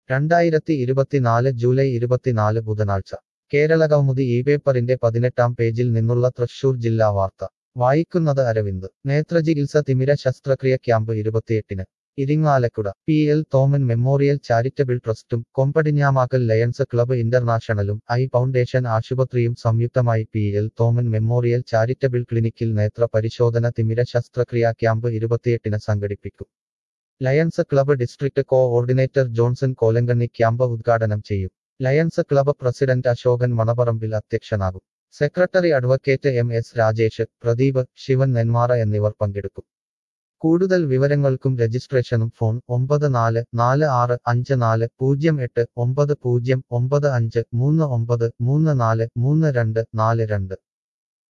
രണ്ടായിരത്തി ഇരുപത്തിനാല് ജൂലൈ ഇരുപത്തിനാല് ബുധനാഴ്ച കേരള കൗമുദി ഈ പേപ്പറിന്റെ പതിനെട്ടാം പേജിൽ നിന്നുള്ള തൃശൂർ ജില്ലാ വാർത്ത വായിക്കുന്നത് അരവിന്ദ് നേത്രചികിത്സ തിമിര ശസ്ത്രക്രിയ ക്യാമ്പ് ഇരുപത്തിയെട്ടിന് Irinjalakuda P L Thoman memorial charitable ട്രസ്റ്റും കൊമ്പടിഞ്ഞാമാക്കൽ ലയൺസ് ക്ലബ്ബ് ഇന്റർനാഷണലും ഐ ഫൗണ്ടേഷൻ ആശുപത്രിയും സംയുക്തമായി P L Thoman memorial charitable ക്ലിനിക്കിൽ നേത്ര പരിശോധന തിമിര ശസ്ത്രക്രിയ ക്യാമ്പ് ഇരുപത്തിയെട്ടിന് സംഘടിപ്പിക്കും Lions club district coordinator Johnson Kolankanni camp ഉദ്ഘാടനം ചെയ്യും Lions club president Ashokan Manaparambil അധ്യക്ഷനാകും secretary advocate M S Rajesh Pradeep Shivan Nenmara എന്നിവർ പങ്കെടുക്കും കൂടുതൽ വിവരങ്ങൾക്കും രജിസ്ട്രേഷനും ഫോൺ ഒമ്പത് നാല് നാല് ആറ് അഞ്ച് നാല് പൂജ്യം എട്ട് ഒമ്പത് പൂജ്യം ഒമ്പത് അഞ്ച് മൂന്ന് ഒമ്പത് മൂന്ന് നാല് മൂന്ന് രണ്ട് നാല് രണ്ട്